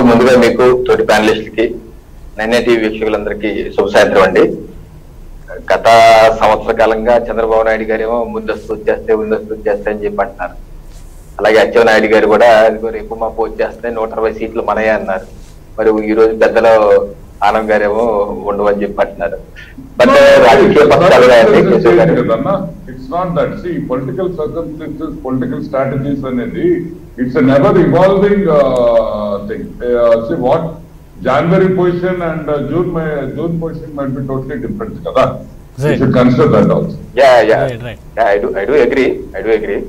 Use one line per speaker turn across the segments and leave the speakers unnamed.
ముందుగా మీకు తోటి ప్యానలిస్ట్కి నైన్ఏ టీవీ వీక్షకులందరికీ శుభ సాయంత్రం అండి గత సంవత్సర కాలంగా చంద్రబాబు నాయుడు గారేమో ముందస్తు వచ్చేస్తే ముందస్తు వచ్చేస్తే అని చెప్పి అంటున్నారు అలాగే అచ్చెన్నాయుడు గారు కూడా ఇదిగో రేపు మాపు వచ్చేస్తే నూట అరవై సీట్లు మనయే అన్నారు మరి ఈ రోజు పెద్దలో ఆనంద్ గారేమో ఉండవని చెప్పి అంటున్నారు బట్ రాజకీయ పక్షాలుగా అండి కేశవ్ గారు
it's not that see political circumstances political strategies అనేది it's never evolving thing see what January position and June June position might be totally different కదా
Right.
Should consider that also
yeah yeah
Right, right.
I do I do agree I do agree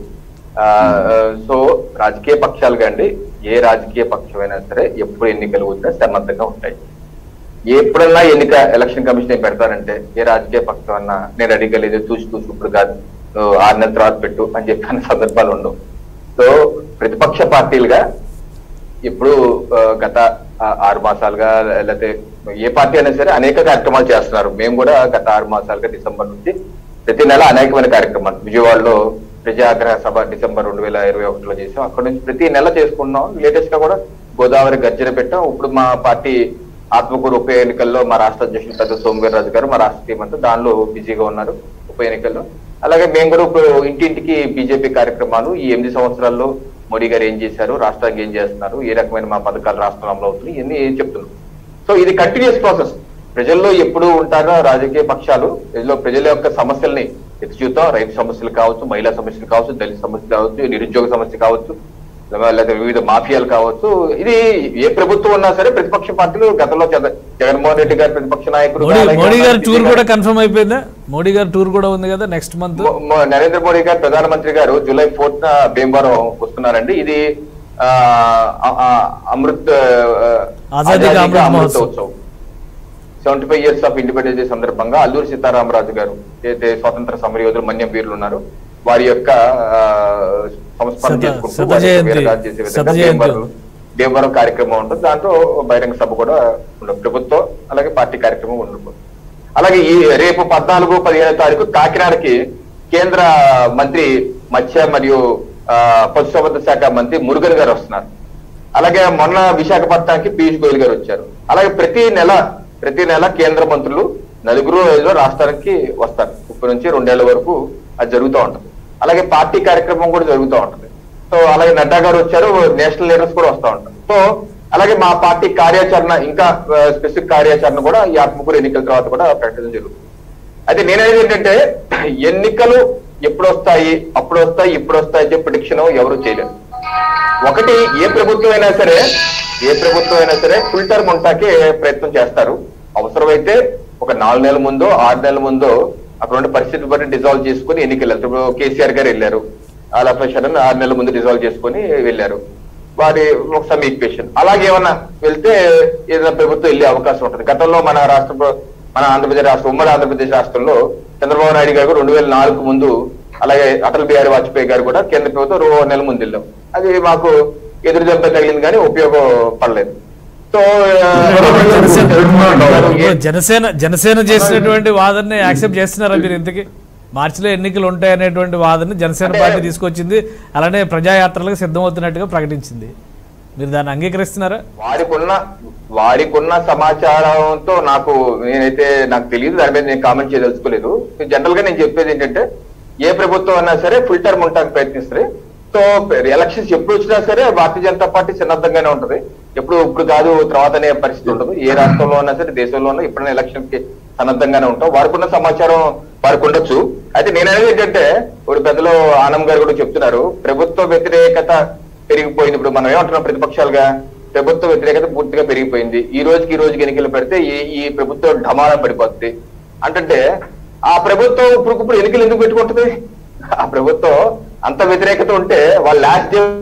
so రాజకీయ పక్షాలుగా అండి ఏ రాజకీయ పక్షమైనా సరే ఎప్పుడు ఎన్నికలు వచ్చినా సన్నద్ధంగా ఉంటాయి ఎప్పుడన్నా ఎన్నిక ఎలక్షన్ కమిషన్ ఏం పెడతారంటే ఏ రాజకీయ పక్షం అన్నా నేను రెడీగా లేదు చూసి చూసి ఇప్పుడు కాదు నువ్వు ఆరు నెలల తర్వాత పెట్టు అని చెప్పి అనే సందర్భాలు ఉండవు సో ప్రతిపక్ష పార్టీలుగా ఇప్పుడు ఆ, గత ఆ, ఆరు మాసాలుగా లేకపోతే ఏ పార్టీ అయినా సరే అనేక కార్యక్రమాలు చేస్తున్నారు మేము కూడా గత ఆరు మాసాలుగా డిసెంబర్ నుంచి ప్రతి నెల అనేకమైన కార్యక్రమాలు విజయవాడలో ప్రజాగ్రహ సభ డిసెంబర్ రెండు వేల ఇరవై ఒకటిలో చేసాం అక్కడ నుంచి ప్రతి నెల చేసుకున్నాం లేటెస్ట్ గా కూడా గోదావరి గర్జన పెట్టాం ఇప్పుడు మా పార్టీ ఆత్మకూరు ఉప ఎన్నికల్లో మా రాష్ట్ర అధ్యక్షులు పెద్ద సోమవీర్రాజు గారు మా రాష్ట్ర టీం అంతా దానిలో బిజీగా ఉన్నారు ఉప ఎన్నికల్లో అలాగే మేము కూడా ఇప్పుడు ఇంటింటికి బీజేపీ కార్యక్రమాలు ఈ ఎనిమిది సంవత్సరాల్లో మోడీ గారు ఏం చేశారు రాష్ట్రానికి ఏం చేస్తున్నారు ఏ రకమైన మా పథకాలు రాష్ట్రంలో అమలు అవుతున్నాయి ఇవన్నీ ఏం చెప్తున్నాం సో ఇది కంటిన్యూస్ ప్రాసెస్ ప్రజల్లో ఎప్పుడు ఉంటారో రాజకీయ పక్షాలు ప్రజల్లో ప్రజల యొక్క సమస్యల్ని ఎత్తి చూద్దాం రైతు సమస్యలు కావచ్చు మహిళా సమస్యలు కావచ్చు దళిత సమస్యలు కావచ్చు నిరుద్యోగ సమస్య కావచ్చు లేదా వివిధ మాఫియాలు కావచ్చు ఇది ఏ ప్రభుత్వం ఉన్నా సరే ప్రతిపక్ష పార్టీలు గతంలో జగ- జగన్మోహన్ రెడ్డి గారు ప్రతిపక్ష నాయకుడు
మోడీ
అలాగే
మోడీ గారి టూర్
గారు-
కూడా కన్ఫర్మ్ అయిపోయిందా మోడీ గారి టూర్ కూడా ఉంది కదా నెక్స్ట్ మంత్
మొ- మొ- నరేంద్ర మోడీ గారు ప్రధానమంత్రి గారు జూలై ఫోర్త్ భీమవరం వస్తున్నారండి ఇది ఆ, ఆ, ఆ, అమృత్ ఆ,
Azadi ka Amrit
Amrit
Mahotsav.
Utsav seventy five years of independence day సందర్భంగా అల్లూరి సీతారామరాజు గారు ఏదైతే స్వాతంత్ర సమర యోధులు మన్యం వీరులు ఉన్నారు వారి యొక్క ఆ, సంస్మరణ
శత-
చేసుకుంటూ
శత
వారి యొక్క
జయంతి.
వీరగాథ చేసే విధంగా
శత జయంతి.
భీమవరం భీమవరం కార్యక్రమం ఉంటుంది దాంట్లో బహిరంగ సభ కూడా ఉండదు ప్రభుత్వం అలాగే పార్టీ కార్యక్రమం ఉండదు అలాగే ఈ రేపు పద్నాలుగు పదిహేను తారీఖు కాకినాడకి కేంద్ర మంత్రి మత్స్య మరియు ఆ, పశుసంవర్ధక శాఖ మంత్రి మురుగన్ గారు వస్తున్నారు అలాగే మొన్న విశాఖపట్నానికి పీయూష్ గోయల్ గారు వచ్చారు అలాగే ప్రతి నెల ప్రతి నెల కేంద్ర మంత్రులు నలుగురు ఐదుగురు రాష్ట్రానికి వస్తారు ఇప్పటి నుంచి రెండేళ్ల వరకు అది జరుగుతూ ఉంటుంది అలాగే పార్టీ కార్యక్రమం కూడా జరుగుతూ ఉంటుంది సో అలాగే నడ్డా గారు వచ్చారు నేషనల్ లీడర్స్ కూడా వస్తూ ఉంటారు సో అలాగే మా పార్టీ కార్యాచరణ ఇంకా స్పెసిఫిక్ కార్యాచరణ కూడా ఈ ఆత్మకూరు ఎన్నికల తర్వాత కూడా ప్రకటించడం జరుగుతుంది అయితే నేననేది ఏంటంటే ఎన్నికలు ఎప్పుడు వస్తాయి అప్పుడు వస్తాయి ఇప్పుడు వస్తాయి చెప్పి ప్రిడిక్షన్ ఎవరు చేయలేరు ఒకటి ఏ ప్రభుత్వం అయినా సరే ఏ ప్రభుత్వం అయినా సరే ఫుల్ టర్మ్ ఉంటాకే ప్రయత్నం చేస్తారు అవసరమైతే ఒక నాలుగు నెలల ముందో ఆరు నెలల ముందో అక్కడ ఉండే పరిస్థితి బట్టి డిజాల్వ్ చేసుకుని ఎన్నికలు వెళ్తారు ఇప్పుడు కేసీఆర్ గారు వెళ్ళారు ఆల్ ఆఫ్ సడన్ ఆరు నెలల ముందు డిజాల్వ్ చేసుకుని వెళ్ళారు వారి ఒక సమీక్ష అలాగే ఏమన్నా వెళ్తే ఏదైనా ప్రభుత్వం వెళ్ళే అవకాశం ఉంటుంది గతంలో మన రాష్ట్ర ప్ర- మన ఆంధ్రప్రదేశ్ రాష్ట్రం ఉమ్మడి ఆంధ్రప్రదేశ్ రాష్ట్రంలో చంద్రబాబు నాయుడు గారు రెండు వేల నాలుగు ముందు అలాగే అటల్ బిహారీ వాజ్పేయి గారు కూడా కేంద్ర ప్రభుత్వం రో నెల ముందు వెళ్ళాం అది మాకు ఎదురు దెబ్బ తగిలింది కానీ ఉపయోగపడలేదు సో
ఇప్పుడు జనసేన జనసేన చేసినటువంటి వాదనని యాక్సెప్ట్ చేస్తున్నారా మీరు ఇంతకి మార్చిలో ఎన్నికలు ఉంటాయి అనేటువంటి వాదన జనసేన
అంటే-
పార్టీ తీసుకొచ్చింది అలానే ప్రజాయాత్రలకు సిద్ధమవుతున్నట్టుగా ప్రకటించింది మీరు దాన్ని అంగీకరిస్తున్నారా
వారికున్న వారికున్న సమాచారంతో నాకు నేనైతే నాకు తెలియదు దాని మీద నేను కామెంట్ చేయదలుచుకోలేదు జనరల్ గా నేను చెప్పేది ఏంటంటే ఏ ప్రభుత్వం అయినా సరే ఫుల్ టర్మ్ ఉండడానికి ప్రయత్నిస్తుంది సో ఎలక్షన్స్ ఎప్పుడు వచ్చినా సరే భారతీయ జనతా పార్టీ సన్నద్ధంగానే ఉంటది ఎప్పుడు ఇప్పుడు కాదు తర్వాత అనే పరిస్థితి ఉండదు ఏ రాష్ట్రంలో ఉన్నా సరే దేశంలో ఉన్నా ఎప్పుడైనా ఎలక్షన్ కి సన్నద్ధంగానే ఉంటాం వారికి ఉన్న సమాచారం వారికి ఉండొచ్చు అయితే నేననేది ఏంటంటే ఇప్పుడు పెద్దలు ఆనం గారు కూడా చెప్తున్నారు ప్రభుత్వ వ్యతిరేకత పెరిగిపోయింది ఇప్పుడు మనం ఏమంటున్నాం ప్రతిపక్షాలుగా ప్రభుత్వ వ్యతిరేకత పూర్తిగా పెరిగిపోయింది ఈ రోజుకి ఈ రోజుకి ఎన్నికలు పెడితే ఈ ఈ ప్రభుత్వం ఢమాలా పడిపోతుంది అంటే ఆ ప్రభుత్వం ఇప్పుడు ఇప్పుడు ఎన్నికలు ఎందుకు పెట్టుకుంటుంది ఆ ప్రభుత్వం అంత వ్యతిరేకత ఉంటే వాళ్ళ లాస్ట్ డే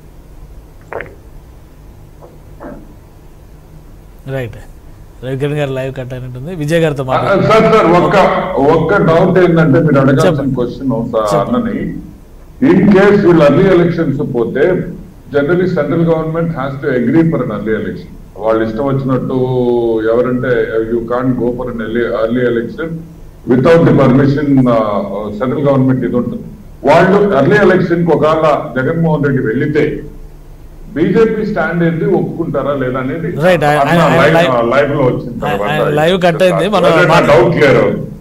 రైట్ రవికిరణ్ గారు లైవ్ కట్ అయినట్టుంది విజయ్ గారితో మాట్లాడు
సార్ సార్ ఒక్క ఒక్క డౌట్ ఏంటంటే మీరు అడగాల్సిన
చెప్పండి.
క్వశ్చన్
చెప్పండి.
అన్నని ఇన్ కేస్ వీళ్ళు అర్లీ ఎలక్షన్స్ పోతే generally central government has to agree for an early election వాళ్ళు ఇష్టం వచ్చినట్టు ఎవరంటే you can go for an early election without the permission central government ఇది ఉంటుంది వాళ్ళు అర్లీ ఎలక్షన్ కి ఒకవేళ జగన్మోహన్ రెడ్డి వెళ్లితే బీజేపీ స్టాండ్ ఏంటి ఒప్పుకుంటారా లేదా అనేది
Right, ఆయన-
అన్న
ఆయన-
లైవ్
ఆయన-
లైవ్ లో వచ్చిన తర్వాత
ఆయన live cut అయింది. మనం
అదే నా
మాట్లా-
డౌట్ క్లియర్ అవుతుంది